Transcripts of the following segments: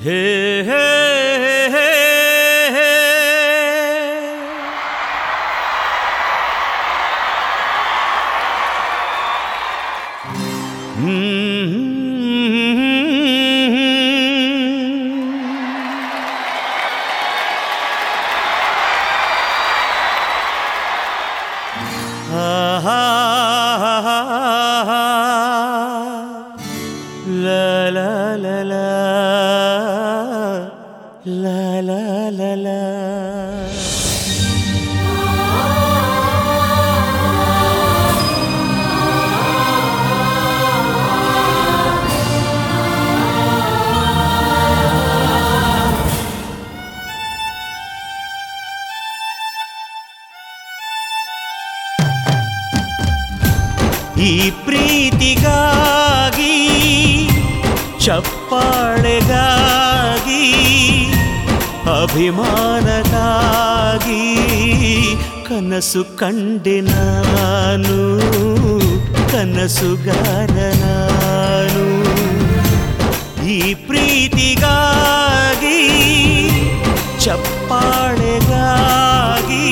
ಹೇ ಹೇ ಹೇ ಹೇ La la la la La la la la ಈ ಪ್ರೀತಿಗಾಗಿ ಚಪ್ಪಾಳೆಗಾಗಿ ಅಭಿಮಾನಗಾಗಿ ಕನಸು ಕಂಡೆ ನಾನು ಕನಸುಗಾರ ನಾನು ಈ ಪ್ರೀತಿಗಾಗಿ ಚಪ್ಪಾಳೆಗಾಗಿ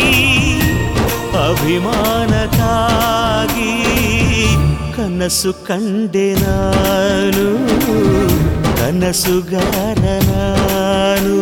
ಅಭಿಮಾನಕ್ಕಾಗಿ ಕನಸು ಕಂಡೆ ನಾನು ಕನಸುಗಾರ ನಾನು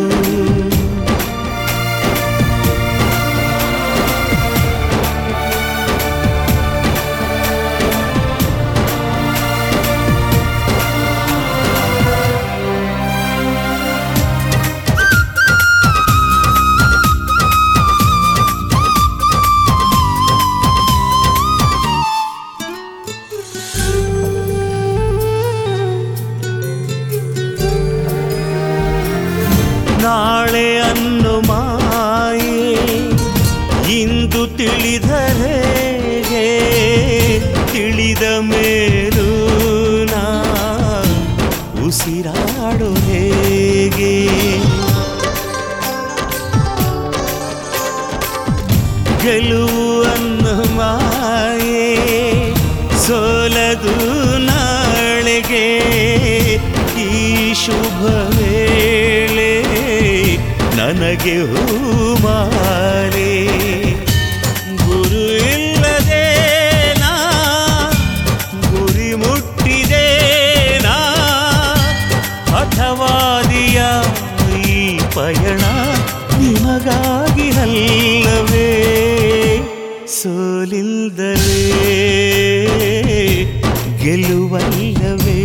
ನಾಳೆ ಅನ್ನು ಮಾಯೆ ಇಂದು ತಿಳಿದರೇಗೆ ತಿಳಿದ ಮೇಲೂ ನಾ ಉಸಿರಾಡು ಹೇಗೆ ಗೆಲುವನ್ನು ಮಾಯೆ ಸೋಲದು ನಾಳೆಗೆ ಈ ಶುಭ ವೇಳೆ ನನಗೆ ಹೂಮಾಲೆ ಗುರು ಇಲ್ಲದೆ ನಾ ಗುರಿ ಮುಟ್ಟಿದೆ ನಾ ಹಠವಾದಿಯ ಈ ಪಯಣ ನಿಮಗಾಗಿ ಅಲ್ಲವೇ ಸೋಲಿಲ್ದಲೇ ಗೆಲುವಲ್ಲವೇ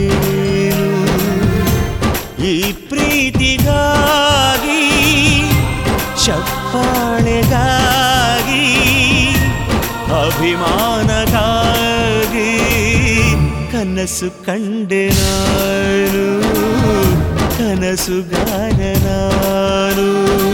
ಈ ಪ್ರೀತಿಗಾಗಿ ಚಪ್ಪಾಳೆಗಾಗಿ ಅಭಿಮಾನಗಾಗಿ ಕನಸು ಕಂಡೆ ನಾನು ಕನಸುಗಾರ ನಾನು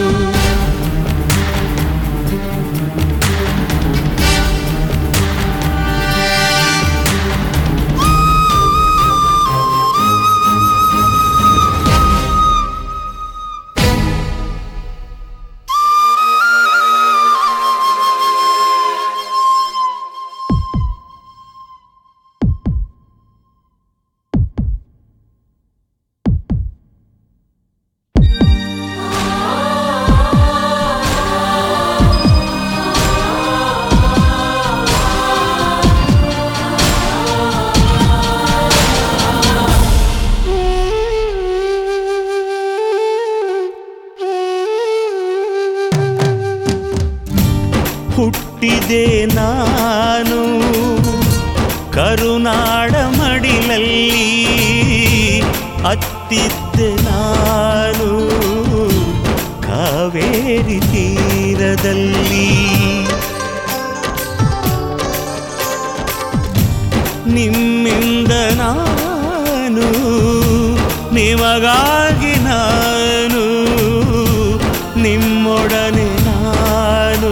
ಹುಟ್ಟಿದೆ ನಾನು ಕರುನಾಡ ಮಡಿಲಲ್ಲಿ ಅತ್ತಿದ್ದೆ ನಾನು ಕಾವೇರಿ ತೀರದಲ್ಲಿ ನಿಮ್ಮಿಂದ ನಾನು ನಿಮಗಾಗಿ ನಾನು ನಿಮ್ಮೊಡನೆ ನಾನು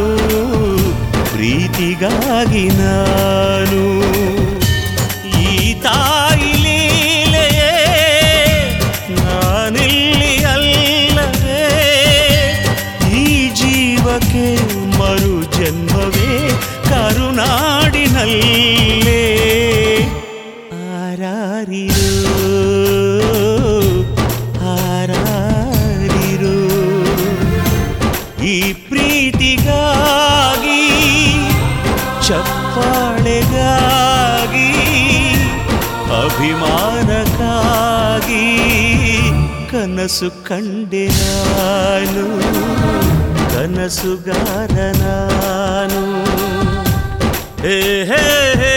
ಪ್ರೀತಿಗಾಗಿ ನಾನು ಈ ತಾಯಿ ಲೀಲೆಯೇ ನಾನಿಲ್ಲಿ ಅಲ್ಲವೇ ಈ ಜೀವಕ್ಕೆ ಮರು ಜನ್ಮವೇ ಕರುನಾಡಿನಲ್ಲೇ ಆರಾರಿರೋ ಆರಾರಿರೋ ಬಾಳೆಗಾಗಿ ಅಭಿಮಾನಕ್ಕಾಗಿ ಕನಸು ಕಂಡೆ ನಾನು ಕನಸುಗಾರ ನಾನು ಹೇ ಹೇ ಹೇ